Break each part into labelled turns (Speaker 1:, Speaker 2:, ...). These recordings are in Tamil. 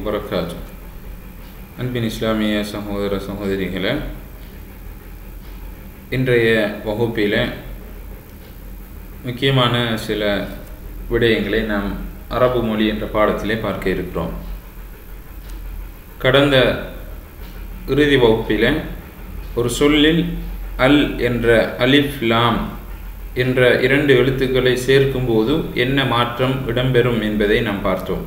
Speaker 1: வபரகாத்து அன்பின் இஸ்லாமிய சகோதர சகோதரிகளை இன்றைய வகுப்பில் முக்கியமான சில விடயங்களை நாம் அரபு மொழி என்ற பாடத்திலே பார்க்க இருக்கிறோம் கடந்த இறுதி வகுப்பில் ஒரு சொல்லில் அல் என்ற அலிஃப் லாம் என்ற இரண்டு எழுத்துக்களை சேர்க்கும்போது என்ன மாற்றம் இடம்பெறும் என்பதை நாம் பார்த்தோம்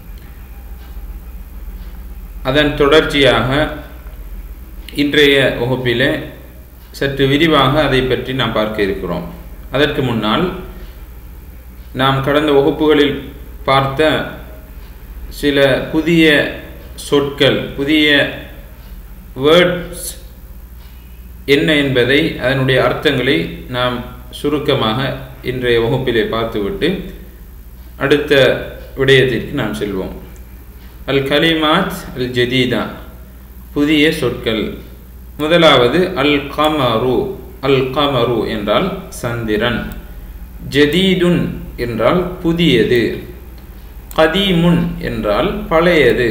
Speaker 1: அதன் தொடர்ச்சியாக இன்றைய வகுப்பில் சற்று விரிவாக அதை பற்றி நாம் பார்க்க இருக்கிறோம் அதற்கு முன்னால் நாம் கடந்த வகுப்புகளில் பார்த்த சில புதிய சொற்கள் புதிய வேர்ட்ஸ் என்ன என்பதை அதனுடைய அர்த்தங்களை நாம் சுருக்கமாக இன்றைய வகுப்பிலே பார்த்துவிட்டு அடுத்த விடயத்திற்கு நாம் செல்வோம் அல் கலிமாத் அல் ஜதீதா புதிய சொற்கள் முதலாவது அல் கமரு அல் கமரு என்றால் சந்திரன் ஜதீதுன் என்றால் புதியது கதீமுன் என்றால் பழையது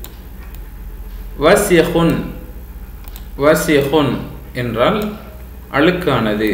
Speaker 1: வசிஹுன் வசிஹுன் என்றால் அழுக்கானது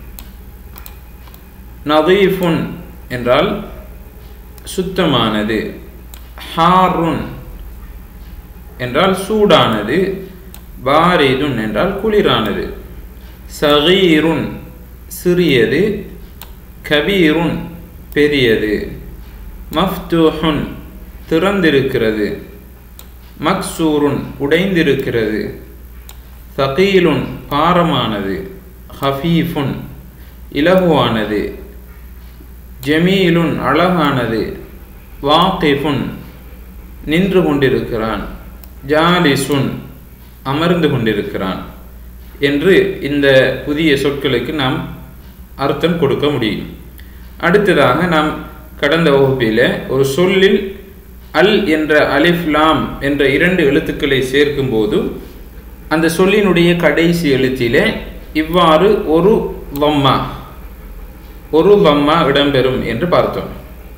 Speaker 1: நதீஃபுன் என்றால் சுத்தமானது ஹாருன் என்றால் சூடானது பாரிதுன் என்றால் குளிரானது சகீருன் சிறியது கபீருன் பெரியது மஃப்தூஹுன் திறந்திருக்கிறது மக்சூருன் உடைந்திருக்கிறது சகீலுன் பாரமானது ஹஃபீஃபுன் இலகுவானது ஜமீலுன் அழகானது வாக்கிஃபுன் நின்று கொண்டிருக்கிறான் ஜாலிசுன் அமர்ந்து கொண்டிருக்கிறான் என்று இந்த புதிய சொற்களுக்கு நாம் அர்த்தம் கொடுக்க முடியும் அடுத்ததாக நாம் கடந்த வகுப்பில் ஒரு சொல்லில் அல் என்ற அலிஃப்லாம் என்ற இரண்டு எழுத்துக்களை சேர்க்கும்போது அந்த சொல்லினுடைய கடைசி எழுத்திலே இவ்வாறு ஒரு வம்மா ஒரு வம்மா இடம்பெறும் என்று பார்த்தோம்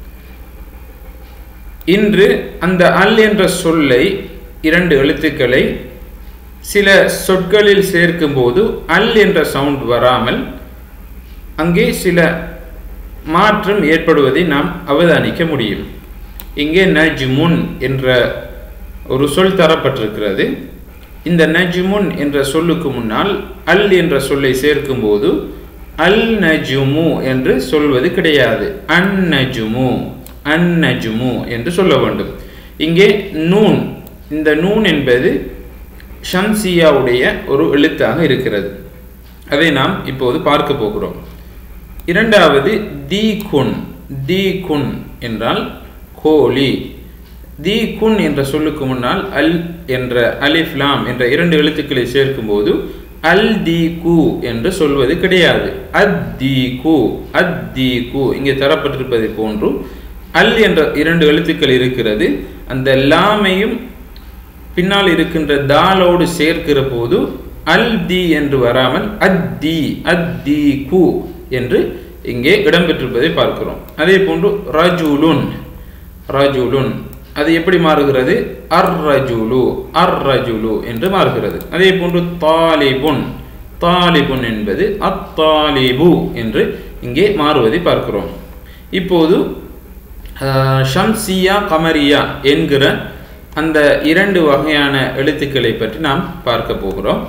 Speaker 1: இன்று அந்த அல் என்ற சொல்லை இரண்டு எழுத்துக்களை சில சொற்களில் சேர்க்கும்போது அல் என்ற சவுண்ட் வராமல் அங்கே சில மாற்றம் ஏற்படுவதை நாம் அவதானிக்க முடியும் இங்கே நஜ்முன் என்ற ஒரு சொல் தரப்பட்டிருக்கிறது இந்த நஜ்முன் என்ற சொல்லுக்கு முன்னால் அல் என்ற சொல்லை சேர்க்கும்போது அல் நஜுமு என்று சொல்வது கிடையாது அன் நஜுமு அன் நஜுமு என்று சொல்ல வேண்டும் இங்கே நூன் இந்த நூன் என்பது ஷம்சியாவுடைய ஒரு எழுத்தாக இருக்கிறது அதை நாம் இப்போது பார்க்க போகிறோம் இரண்டாவது தி குன் தி குன் என்றால் கோழி தி குன் என்ற சொல்லுக்கு முன்னால் அல் என்ற அலிஃப்லாம் என்ற இரண்டு எழுத்துக்களை சேர்க்கும்போது அல் தி கு என்று சொல்வது கிடையாது அத் தி கு அத் தி கு இங்கே தரப்பட்டிருப்பதை போன்று அல் என்ற இரண்டு எழுத்துக்கள் இருக்கிறது அந்த லாமையும் பின்னால் இருக்கின்ற தாலோடு சேர்க்கிற போது அல் தி என்று வராமல் அத் தி அத் தி கு என்று இங்கே இடம்பெற்றிருப்பதை பார்க்கிறோம் அதே போன்று ரஜுலுன் ரஜுலுன் அது எப்படி மாறுகிறது அர் ரஜுலு அர் ரஜுலு என்று மாறுகிறது அதே போன்று தாலிபுன் தாலிபுன் என்பது அத்தாலிபு என்று இங்கே மாறுவதை பார்க்கிறோம் இப்போது ஷம்சியா கமரியா என்கிற அந்த இரண்டு வகையான எழுத்துக்களை பற்றி நாம் பார்க்க போகிறோம்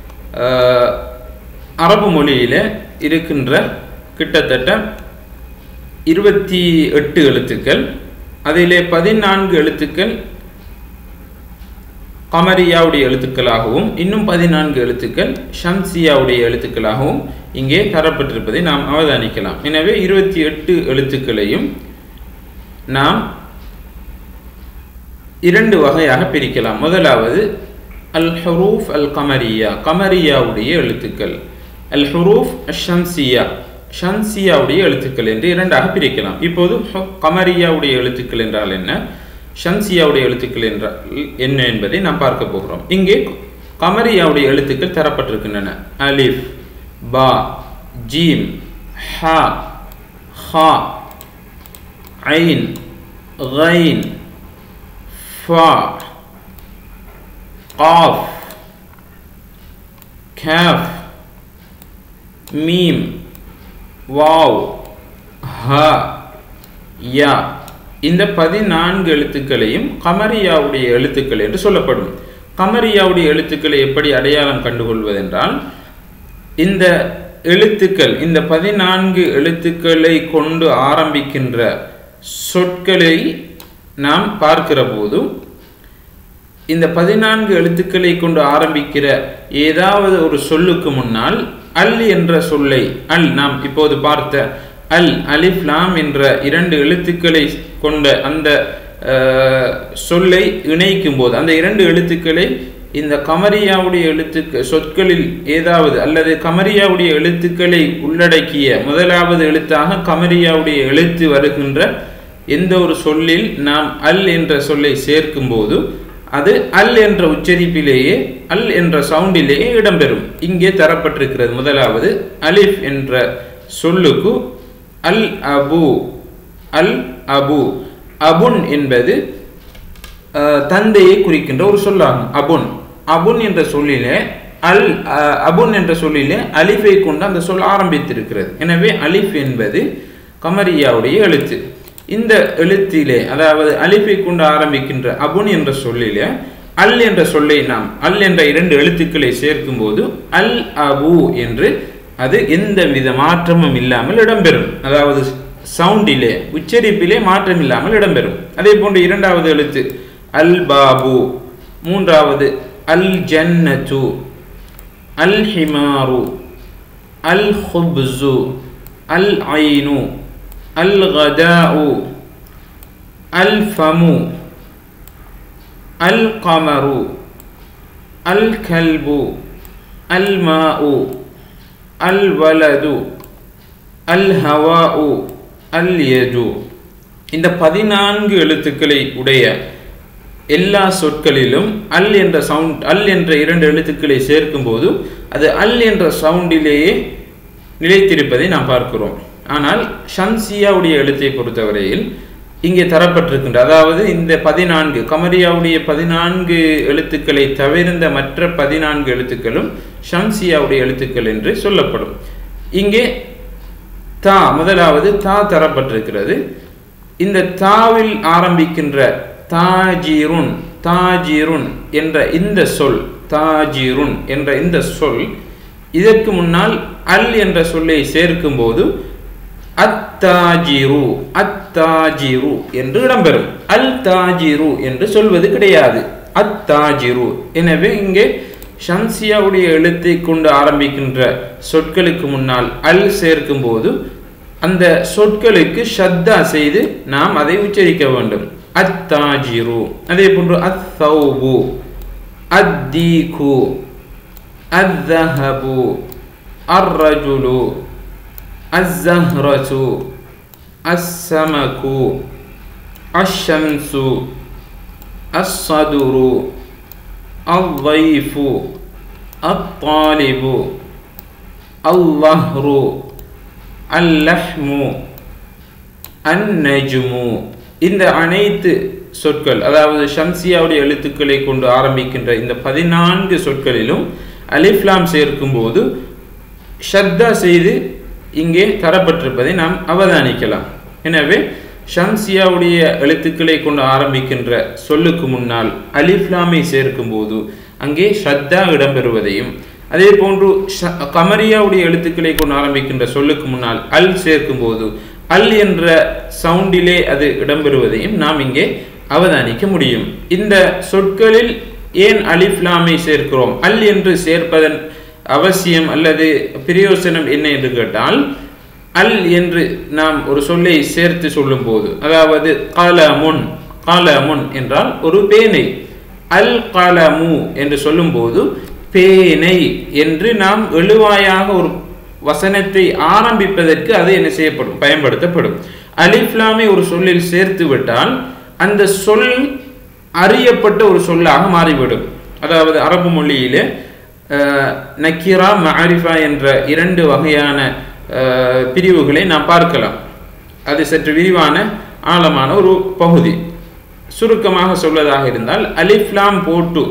Speaker 1: அரபு மொழியில் இருக்கின்ற கிட்டத்தட்ட இருபத்தி எட்டு எழுத்துக்கள் அதிலே பதினான்கு எழுத்துக்கள் கமரியாவுடைய எழுத்துக்களாகவும் இன்னும் பதினான்கு எழுத்துக்கள் ஷம்சியாவுடைய எழுத்துக்களாகவும் இங்கே தரப்பட்டிருப்பதை நாம் அவதானிக்கலாம் எனவே இருபத்தி எட்டு எழுத்துக்களையும் நாம் இரண்டு வகையாக பிரிக்கலாம் முதலாவது அல் ஹுரூஃப் அல் கமரியா கமரியாவுடைய எழுத்துக்கள் அல் ஹுரூஃப் ஷம்சியா ஷம்சியாவுடைய எழுத்துக்கள் என்று இரண்டாக பிரிக்கலாம் இப்போது கமரியாவுடைய எழுத்துக்கள் என்றால் என்ன ஷம்சியாவுடைய எழுத்துக்கள் என்றால் என்ன என்பதை நாம் பார்க்க போகிறோம் இங்கே கமரியாவுடைய எழுத்துக்கள் தரப்பட்டிருக்கின்றன அலிஃப் பா ஜீம் ஹா ஹா ஐன் غين فا காஃப் கேஃப் மீம் வாவ் ஹ யா இந்த பதினான்கு எழுத்துக்களையும் கமரியாவுடைய எழுத்துக்கள் என்று சொல்லப்படும் கமரியாவுடைய எழுத்துக்களை எப்படி அடையாளம் கண்டுகொள்வதென்றால் இந்த எழுத்துக்கள் இந்த பதினான்கு எழுத்துக்களை கொண்டு ஆரம்பிக்கின்ற சொற்களை நாம் பார்க்கிற போது இந்த பதினான்கு எழுத்துக்களை கொண்டு ஆரம்பிக்கிற ஏதாவது ஒரு சொல்லுக்கு முன்னால் அல் என்ற சொல்லை அல் நாம் இப்போது பார்த்த அல் அலிஃப் லாம் என்ற இரண்டு எழுத்துக்களை கொண்ட அந்த சொல்லை இணைக்கும் போது அந்த இரண்டு எழுத்துக்களை இந்த கமரியாவுடைய எழுத்துக்கு சொற்களில் ஏதாவது அல்லது கமரியாவுடைய எழுத்துக்களை உள்ளடக்கிய முதலாவது எழுத்தாக கமரியாவுடைய எழுத்து வருகின்ற எந்த ஒரு சொல்லில் நாம் அல் என்ற சொல்லை சேர்க்கும் போது அது அல் என்ற உச்சரிப்பிலேயே அல் என்ற சவுண்டிலேயே இடம்பெறும் இங்கே தரப்பட்டிருக்கிறது முதலாவது அலிஃப் என்ற சொல்லுக்கு அல் அபு அல் அபு அபுன் என்பது தந்தையை குறிக்கின்ற ஒரு சொல்லாகும் அபுன் அபுன் என்ற சொல்லிலே அல் அபுன் என்ற சொல்லிலே அலிஃபை கொண்டு அந்த சொல் ஆரம்பித்திருக்கிறது எனவே அலிஃப் என்பது கமரியாவுடைய எழுத்து இந்த எழுத்திலே அதாவது அலிஃபை கொண்டு ஆரம்பிக்கின்ற அபுன் என்ற சொல்லிலே அல் என்ற சொல்லை நாம் அல் என்ற இரண்டு எழுத்துக்களை சேர்க்கும் போது அல் அபு என்று அது எந்த வித மாற்றமும் இல்லாமல் இடம்பெறும் அதாவது சவுண்டிலே உச்சரிப்பிலே மாற்றம் இல்லாமல் இடம்பெறும் அதே போன்று இரண்டாவது எழுத்து அல் பாபு மூன்றாவது அல் ஜன்னத்து அல் ஹிமாரு அல் ஹுப்ஸு அல் ஐனு அல் கதாஉ அல் ஃபமு அல் கமரு அல் கல்பு அல் மாஉ அல் வலது அல் ஹவாஉ அல் யது இந்த பதினான்கு எழுத்துக்களை உடைய எல்லா சொற்களிலும் அல் என்ற சவுண்ட் அல் என்ற இரண்டு எழுத்துக்களை சேர்க்கும் போது அது அல் என்ற சவுண்டிலேயே நிலைத்திருப்பதை நாம் பார்க்கிறோம் ஆனால் ஷம்சியாவுடைய எழுத்தை பொறுத்தவரையில் இங்கே தரப்பட்டிருக்கின்ற அதாவது இந்த பதினான்கு கமரியாவுடைய பதினான்கு எழுத்துக்களை தவிர்ந்த மற்ற பதினான்கு எழுத்துக்களும் ஷம்சியாவுடைய எழுத்துக்கள் என்று சொல்லப்படும் இங்கே தா முதலாவது தா தரப்பட்டிருக்கிறது இந்த தாவில் ஆரம்பிக்கின்ற தாஜிருன் தாஜிருன் என்ற இந்த சொல் தாஜிருன் என்ற இந்த சொல் இதற்கு முன்னால் அல் என்ற சொல்லை சேர்க்கும் போது அத்தாஜிரு அத்தாஜிரு என்று இடம்பெறும் அல் தாஜிரு என்று சொல்வது கிடையாது அத்தாஜிரு எனவே இங்கே ஷம்சியாவுடைய எழுத்தை கொண்டு ஆரம்பிக்கின்ற சொற்களுக்கு முன்னால் அல் சேர்க்கும் போது அந்த சொற்களுக்கு ஷத்தா செய்து நாம் அதை உச்சரிக்க வேண்டும் அத்தாஜிரு அதே போன்று அத்தௌபு அத்தீகு அத்தஹபு அர்ரஜுலு الزهرة السمك الشمس الصدر الضيف الطالب الظهر اللحم النجم இந்த அனைத்து சொற்கள் அதாவது ஷம்சியாவுடைய எழுத்துக்களை கொண்டு ஆரம்பிக்கின்ற இந்த பதினான்கு சொற்களிலும் அலிஃப்லாம் சேர்க்கும் போது ஷத்தா செய்து இங்கே தரப்பட்டிருப்பதை நாம் அவதானிக்கலாம் எனவே ஷம்சியாவுடைய எழுத்துக்களை கொண்டு ஆரம்பிக்கின்ற சொல்லுக்கு முன்னால் அலிஃப்லாமை சேர்க்கும் போது அங்கே ஷத்தா இடம்பெறுவதையும் அதே போன்று கமரியாவுடைய எழுத்துக்களை கொண்டு ஆரம்பிக்கின்ற சொல்லுக்கு முன்னால் அல் சேர்க்கும் போது அல் என்ற சவுண்டிலே அது இடம்பெறுவதையும் நாம் இங்கே அவதானிக்க முடியும் இந்த சொற்களில் ஏன் அலிஃப்லாமை சேர்க்கிறோம் அல் என்று சேர்ப்பதன் அவசியம் அல்லது பிரயோசனம் என்ன என்று கேட்டால் அல் என்று நாம் ஒரு சொல்லை சேர்த்து சொல்லும் போது அதாவது காலமுன் காலமுன் என்றால் ஒரு பேனை அல் காலமு என்று சொல்லும்போது பேனை என்று நாம் எழுவாயாக ஒரு வசனத்தை ஆரம்பிப்பதற்கு அது என்ன செய்யப்படும் பயன்படுத்தப்படும் அலிஃப்லாமை ஒரு சொல்லில் சேர்த்து விட்டால் அந்த சொல் அறியப்பட்ட ஒரு சொல்லாக மாறிவிடும் அதாவது அரபு மொழியிலே நக்கீரா மஹரிஃபா என்ற இரண்டு வகையான பிரிவுகளை நாம் பார்க்கலாம் அது சற்று விரிவான ஆழமான ஒரு பகுதி சுருக்கமாக சொல்வதாக இருந்தால் அலிஃப்லாம் போட்டு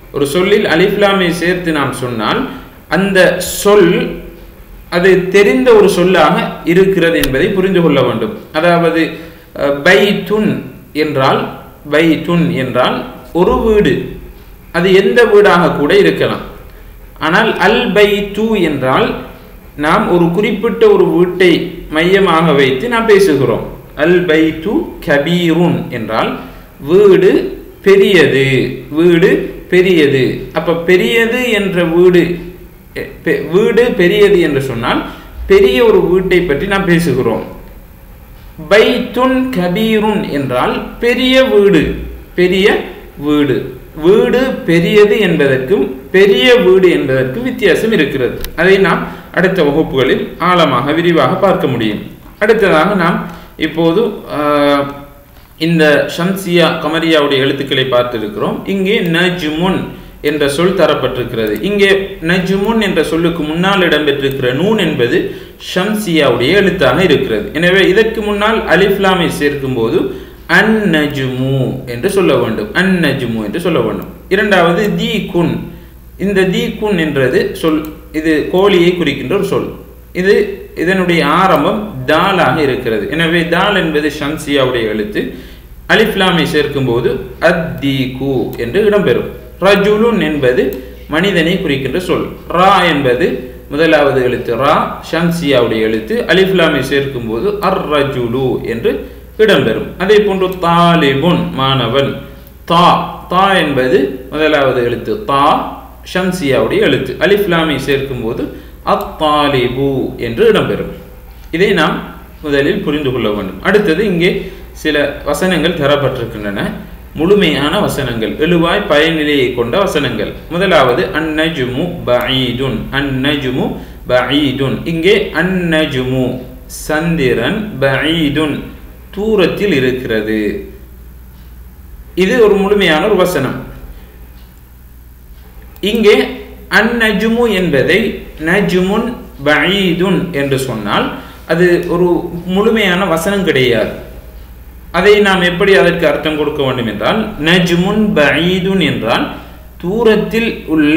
Speaker 1: ஒரு சொல்லில் அலிஃப்லாமை சேர்த்து நாம் சொன்னால் அந்த சொல் அது தெரிந்த ஒரு சொல்லாக இருக்கிறது என்பதை புரிந்து கொள்ள வேண்டும் அதாவது பை துன் என்றால் பை துன் என்றால் ஒரு வீடு அது எந்த வீடாக கூட இருக்கலாம் ஆனால் அல் பை து என்றால் நாம் ஒரு குறிப்பிட்ட ஒரு வீட்டை மையமாக வைத்து நாம் பேசுகிறோம் அல் பை து கபீருன் என்றால் வீடு பெரியது வீடு பெரியது அப்ப பெரியது என்ற வீடு வீடு பெரியது என்று சொன்னால் பெரிய ஒரு வீட்டை பற்றி நாம் பேசுகிறோம் பைத்துன் கபீருன் என்றால் பெரிய வீடு பெரிய வீடு வீடு பெரியது என்பதற்கும் பெரிய வீடு என்பதற்கும் வித்தியாசம் இருக்கிறது அதை நாம் அடுத்த வகுப்புகளில் ஆழமாக விரிவாக பார்க்க முடியும் அடுத்ததாக நாம் இப்போது இந்த ஷம்சியா கமரியாவுடைய எழுத்துக்களை பார்த்திருக்கிறோம் இங்கே நஜ்முன் என்ற சொல் தரப்பட்டிருக்கிறது இங்கே நஜ்முன் என்ற சொல்லுக்கு முன்னால் இடம்பெற்றிருக்கிற நூன் என்பது ஷம்சியாவுடைய எழுத்தாக இருக்கிறது எனவே இதற்கு முன்னால் அலிஃப்லாமை சேர்க்கும் போது அன் நஜ்மு என்று சொல்ல வேண்டும் அன் நஜ்மு என்று சொல்ல வேண்டும் இரண்டாவது தி குன் இந்த தி குன் என்றது சொல் இது கோழியை குறிக்கின்ற ஒரு சொல் இது இதனுடைய ஆரம்பம் தாலாக இருக்கிறது எனவே தால் என்பது ஷம்சியாவுடைய எழுத்து அலிஃப்லாமை சேர்க்கும் போது அத்தி கு என்று இடம்பெறும் ரஜுலுன் என்பது மனிதனை குறிக்கின்ற சொல் ரா என்பது முதலாவது எழுத்து ரா ஷம்சியாவுடைய எழுத்து அலிஃப்லாமை சேர்க்கும் போது அர் ரஜுலு என்று இடம்பெறும் அதே போன்று தாலிபுன் மாணவன் தா தா என்பது முதலாவது எழுத்து தா ஷம்சியாவுடைய எழுத்து அலிஃப்லாமை சேர்க்கும் போது அத்தாலிபு என்று இடம்பெறும் இதை நாம் முதலில் புரிந்து கொள்ள வேண்டும் அடுத்தது இங்கே சில வசனங்கள் தரப்பட்டிருக்கின்றன முழுமையான வசனங்கள் எழுவாய் பயனிலையை கொண்ட வசனங்கள் முதலாவது அன்னஜுமு பஈதுன் அன்னஜுமு பஈதுன் இங்கே அன்னஜுமு சந்திரன் பஈதுன் தூரத்தில் இருக்கிறது இது ஒரு முழுமையான ஒரு வசனம் இங்கே அந்நஜுமு என்பதை நஜுமுன் பஈதுன் என்று சொன்னால் அது ஒரு முழுமையான வசனம் கிடையாது அதை நாம் எப்படி அதற்கு அர்த்தம் கொடுக்க வேண்டும் என்றால் நஜ்முன் பஈதுன் என்றால் தூரத்தில் உள்ள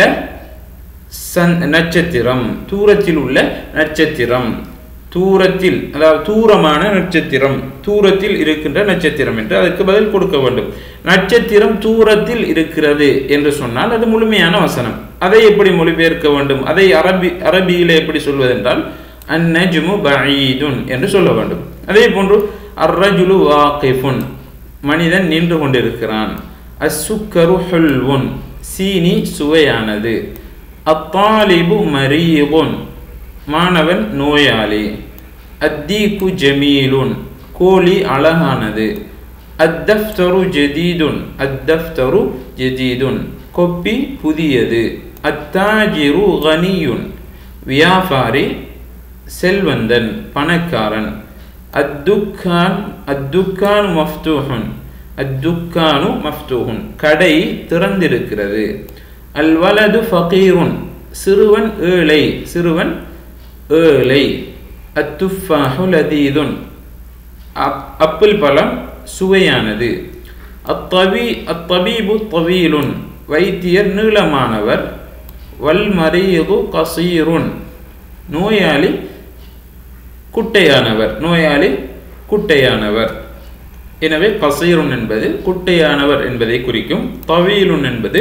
Speaker 1: சன் நட்சத்திரம் தூரத்தில் உள்ள நட்சத்திரம் தூரத்தில் அதாவது தூரமான நட்சத்திரம் தூரத்தில் இருக்கின்ற நட்சத்திரம் என்று அதற்கு பதில் கொடுக்க வேண்டும் நட்சத்திரம் தூரத்தில் இருக்கிறது என்று சொன்னால் அது முழுமையான வசனம் அதை எப்படி மொழிபெயர்க்க வேண்டும் அதை அரபி அரபியில எப்படி சொல்வதென்றால் அந்நஜ்மு பஈதுன் என்று சொல்ல வேண்டும் அதே போன்று அர்ரஜுலு வாக்கிஃபுன் மனிதன் நின்று கொண்டிருக்கிறான் அசுக்கரு ஹுல்வுன் சீனி சுவையானது அத்தாலிபு மரீபுன் மாணவன் நோயாளி அத்தீக்கு ஜமீலுன் கோழி அழகானது அத்தஃப்தரு ஜதீதுன் அத்தஃப்தரு ஜதீதுன் கொப்பி புதியது அத்தாஜிரு கனியுன் வியாபாரி செல்வந்தன் பணக்காரன் அத்துக்கான் அத்துக்கான் மஃப்தூஹுன் அத்துக்கானு மஃப்தூஹுன் கடை திறந்திருக்கிறது அல்வலது ஃபகீருன் சிறுவன் ஏழை சிறுவன் ஏழை அத்துஃபாஹு லதீதுன் அப்பிள் பழம் சுவையானது அத்தபி அத்தபீபு தவீலுன் வைத்தியர் நீளமானவர் வல்மரீது கசீருன் நோயாளி குட்டையானவர் நோயாளி குட்டையானவர் எனவே கசீருன் என்பது குட்டையானவர் என்பதை குறிக்கும் தவீலுன் என்பது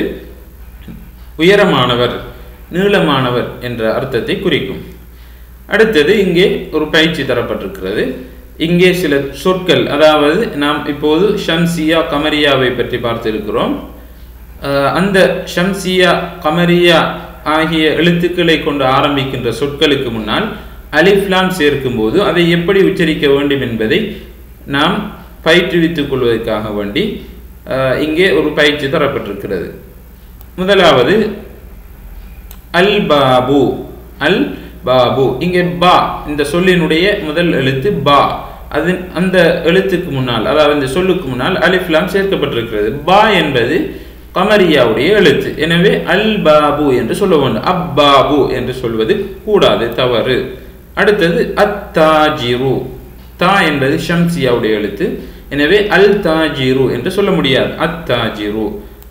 Speaker 1: உயரமானவர் நீளமானவர் என்ற அர்த்தத்தை குறிக்கும் அடுத்தது இங்கே ஒரு பயிற்சி தரப்பட்டிருக்கிறது இங்கே சில சொற்கள் அதாவது நாம் இப்போது ஷம்சியா கமரியாவை பற்றி பார்த்திருக்கிறோம் அந்த ஷம்சியா கமரியா ஆகிய எழுத்துக்களை கொண்டு ஆரம்பிக்கின்ற சொற்களுக்கு முன்னால் அலிஃப்லாம் சேர்க்கும் போது அதை எப்படி உச்சரிக்க வேண்டும் என்பதை நாம் பயிற்றுவித்துக் கொள்வதற்காக வேண்டி இங்கே ஒரு பயிற்சி தரப்பட்டிருக்கிறது முதலாவது அல் பாபு அல் பாபு இங்கே பா இந்த சொல்லினுடைய முதல் எழுத்து பா அது அந்த எழுத்துக்கு முன்னால் அதாவது இந்த சொல்லுக்கு முன்னால் அலிஃப்லாம் சேர்க்கப்பட்டிருக்கிறது பா என்பது கமரியாவுடைய எழுத்து எனவே அல் பாபு என்று சொல்ல வேண்டும் அப்பாபு என்று சொல்வது கூடாது தவறு அடுத்தது அத்தாஜிரு தா என்பது ஷம்சியாவுடைய எழுத்து எனவே அல் தாஜிரு என்று சொல்ல முடியாது அத்தாஜிரு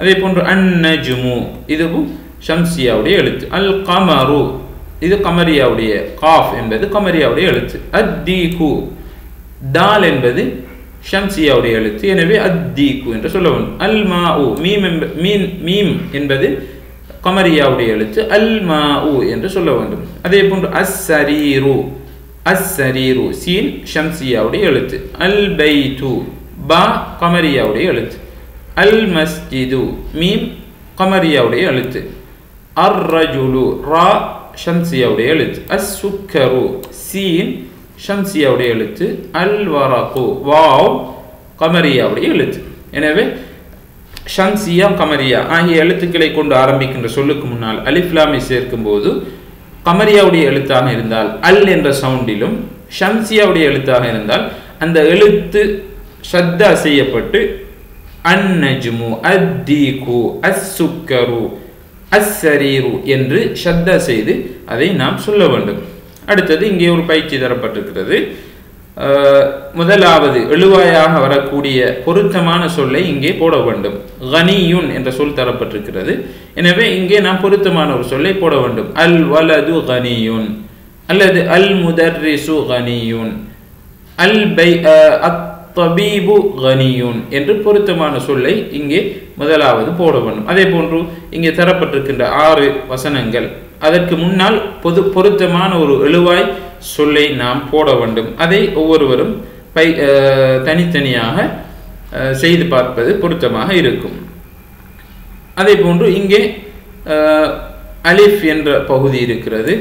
Speaker 1: அதே போன்று அன் நஜ்மு இதுவும் ஷம்சியாவுடைய எழுத்து அல் கமரு இது கமரியாவுடைய காஃப் என்பது கமரியாவுடைய எழுத்து அத்தீகு தால் என்பது ஷம்சியாவுடைய எழுத்து எனவே அத்தீகு என்று சொல்ல வேண்டும் அல் மா உ மீம் என்ப மீன் மீம் என்பது கமரியாவுடைய எழுத்து அல் மா உ என்று சொல்ல வேண்டும் அதே போன்று அஸ் சரீரு அஸ் சரீரு சீன் ஷம்சியாவுடைய எழுத்து அல் பைது பா கமரியாவுடைய எழுத்து அல் மஸ்ஜிது மீம் கமரியாவுடைய எழுத்து அர் ரஜுலு ரா ஷம்சியாவுடைய எழுத்து அஸ் சுக்கரு சீன் ஷம்சியாவுடைய எழுத்து அல் வரகு வாவ் கமரியாவுடைய எழுத்து எனவே ஷம்சியா கமரியா ஆகிய எழுத்துக்களை கொண்டு ஆரம்பிக்கின்ற சொல்லுக்கு முன்னால் அலிஃப்லாமை சேர்க்கும் போது கமரியாவுடைய எழுத்தாக இருந்தால் அல் என்ற சவுண்டிலும் ஷம்சியாவுடைய எழுத்தாக இருந்தால் அந்த எழுத்து ஷத்தா செய்யப்பட்டு அந்நஜ்மு அத்தீகு அஸ்ஸுக்கரு அஸ்ஸரீரு என்று ஷத்தா செய்து அதை நாம் சொல்ல வேண்டும் அடுத்தது இங்கே ஒரு பயிற்சி தரப்பட்டிருக்கிறது முதலாவது எழுவாயாக வரக்கூடிய பொருத்தமான சொல்லை இங்கே போட வேண்டும் கனியுன் என்ற சொல் தரப்பட்டிருக்கிறது எனவே இங்கே நாம் பொருத்தமான ஒரு சொல்லை போட வேண்டும் அல் வலது கனியுன் அல்லது அல் முதர்ரிசு கனியுன் அல் பை தபீபு கனியுன் என்று பொருத்தமான சொல்லை இங்கே முதலாவது போட வேண்டும் அதே போன்று இங்கே தரப்பட்டிருக்கின்ற ஆறு வசனங்கள் அதற்கு முன்னால் பொது பொருத்தமான ஒரு எழுவாய் சொல்லை நாம் போட வேண்டும் அதை ஒவ்வொருவரும் பை தனித்தனியாக செய்து பார்ப்பது பொருத்தமாக இருக்கும் அதே போன்று இங்கே அலிஃப் என்ற பகுதி இருக்கிறது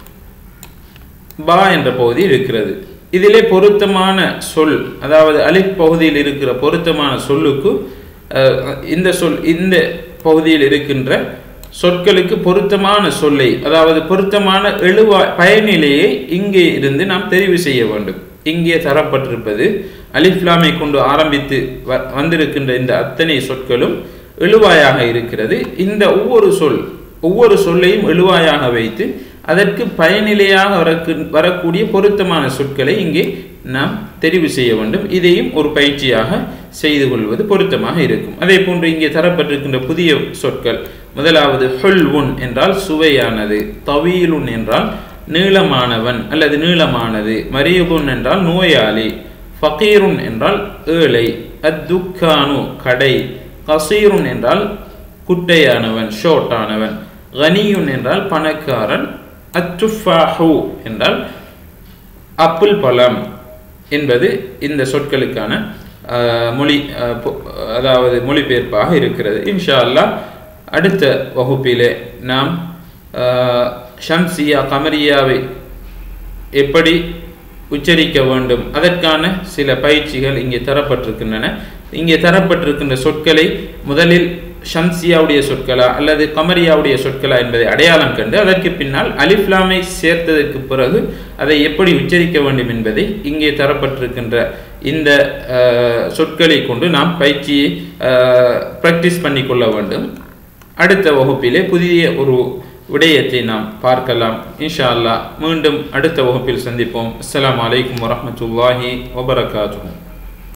Speaker 1: பா என்ற பகுதி இருக்கிறது இதிலே பொருத்தமான சொல் அதாவது அலிஃப் பகுதியில் இருக்கிற பொருத்தமான சொல்லுக்கு இந்த சொல் இந்த பகுதியில் இருக்கின்ற சொற்களுக்கு பொருத்தமான சொல்லை அதாவது பொருத்தமான எழுவா பயனிலையை இங்கே இருந்து நாம் தெரிவு செய்ய வேண்டும் இங்கே தரப்பட்டிருப்பது அலிஃப்லாமை கொண்டு ஆரம்பித்து வந்திருக்கின்ற இந்த அத்தனை சொற்களும் எழுவாயாக இருக்கிறது இந்த ஒவ்வொரு சொல் ஒவ்வொரு சொல்லையும் எழுவாயாக வைத்து அதற்கு பயனிலையாக வரக்கு வரக்கூடிய பொருத்தமான சொற்களை இங்கே நாம் தெரிவு செய்ய வேண்டும் இதையும் ஒரு பயிற்சியாக செய்து கொள்வது பொருத்தமாக இருக்கும் அதே போன்று இங்கே தரப்பட்டிருக்கின்ற புதிய சொற்கள் முதலாவது ஹுல்வுன் என்றால் சுவையானது தவீலுன் என்றால் நீளமானவன் அல்லது நீளமானது மரியபுன் என்றால் நோயாளி ஃபகீருன் என்றால் ஏழை அத்துக்கானு கடை கசீருன் என்றால் குட்டையானவன் ஷோட்டானவன் கனியுன் என்றால் பணக்காரன் அத்துஃபாஹு என்றால் அப்புல் பழம் என்பது இந்த சொற்களுக்கான மொழி அதாவது மொழிபெயர்ப்பாக இருக்கிறது இன்ஷா அல்லா அடுத்த வகுப்பிலே நாம் ஷம்சியா கமரியாவை எப்படி உச்சரிக்க வேண்டும் அதற்கான சில பயிற்சிகள் இங்கே தரப்பட்டிருக்கின்றன இங்கே தரப்பட்டிருக்கின்ற சொற்களை முதலில் ஷம்சியாவுடைய சொற்களா அல்லது கமரியாவுடைய சொற்களா என்பதை அடையாளம் கண்டு அதற்கு பின்னால் அலிஃப்லாமை சேர்த்ததற்கு பிறகு அதை எப்படி உச்சரிக்க வேண்டும் என்பதை இங்கே தரப்பட்டிருக்கின்ற இந்த சொற்களை கொண்டு நாம் பயிற்சியை ப்ராக்டிஸ் பண்ணி கொள்ள வேண்டும் அடுத்த வகுப்பிலே புதிய ஒரு விடயத்தை நாம் பார்க்கலாம் இன்ஷா அல்லா மீண்டும் அடுத்த வகுப்பில் சந்திப்போம் அஸ்லாம் வலைக்கம் வரமத்துல்லாஹி வபரகாத்து